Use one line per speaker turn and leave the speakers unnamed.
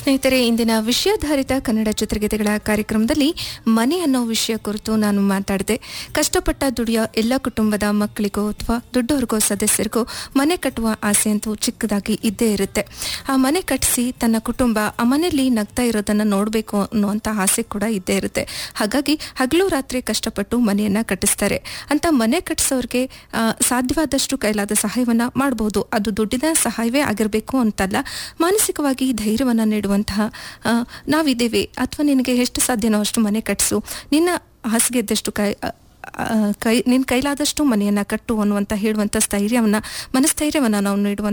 ಸ್ನೇಹಿತರೆ ಇಂದಿನ ವಿಷಯಾಧಾರಿತ ಕನ್ನಡ ಚಿತ್ರಗೀತೆಗಳ ಕಾರ್ಯಕ್ರಮದಲ್ಲಿ ಮನೆ ಅನ್ನೋ ವಿಷಯ ಕುರಿತು ನಾನು ಮಾತಾಡಿದೆ ಕಷ್ಟಪಟ್ಟ ದುಡಿಯೋ ಎಲ್ಲ ಕುಟುಂಬದ ಮಕ್ಕಳಿಗೋ ಅಥವಾ ದೊಡ್ಡವ್ರಿಗೋ ಸದಸ್ಯರಿಗೋ ಮನೆ ಕಟ್ಟುವ ಆಸೆ ಅಂತೂ ಚಿಕ್ಕದಾಗಿ ಇದ್ದೇ ಇರುತ್ತೆ ಆ ಮನೆ ಕಟ್ಟಿಸಿ ತನ್ನ ಕುಟುಂಬ ಆ ಮನೆಯಲ್ಲಿ ನಗ್ತಾ ಇರೋದನ್ನ ನೋಡಬೇಕು ಅನ್ನುವಂಥ ಆಸೆ ಕೂಡ ಇದ್ದೇ ಇರುತ್ತೆ ಹಾಗಾಗಿ ಹಗಲು ರಾತ್ರಿ ಕಷ್ಟಪಟ್ಟು ಮನೆಯನ್ನ ಕಟ್ಟಿಸ್ತಾರೆ ಅಂತ ಮನೆ ಕಟ್ಟಿಸೋರಿಗೆ ಆ, ಸಾಧ್ಯವಾದಷ್ಟು ಕೈಲಾದ ಸಹಾಯವನ್ನ ಮಾಡಬಹುದು ಅದು ದುಡ್ಡಿನ ಸಹಾಯವೇ ಆಗಿರಬೇಕು ಅಂತಲ್ಲ ಮಾನಸಿಕವಾಗಿ ಧೈರ್ಯವನ್ನ ನೀಡುವಂತಹ ಆ, ನಾವಿದ್ದೇವೆ ಅಥವಾ ನಿನಗೆ ಎಷ್ಟು ಸಾಧ್ಯನೋ ಅಷ್ಟು ಮನೆ ಕಟ್ಟಿಸು ನಿನ್ನ ಹಾಸಿಗೆ ಇದ್ದಷ್ಟು ಕೈ ಆ, ಆ, ಕೈ ನಿನ್ನ ಕೈಲಾದಷ್ಟು ಮನೆಯನ್ನ ಕಟ್ಟು ಅನ್ನುವಂತ ಹೇಳುವಂತ ಸ್ಥೈರ್ಯವನ್ನ ಮನಸ್ಥೈರ್ಯವನ್ನ ನಾವು ನೀಡುವಂತ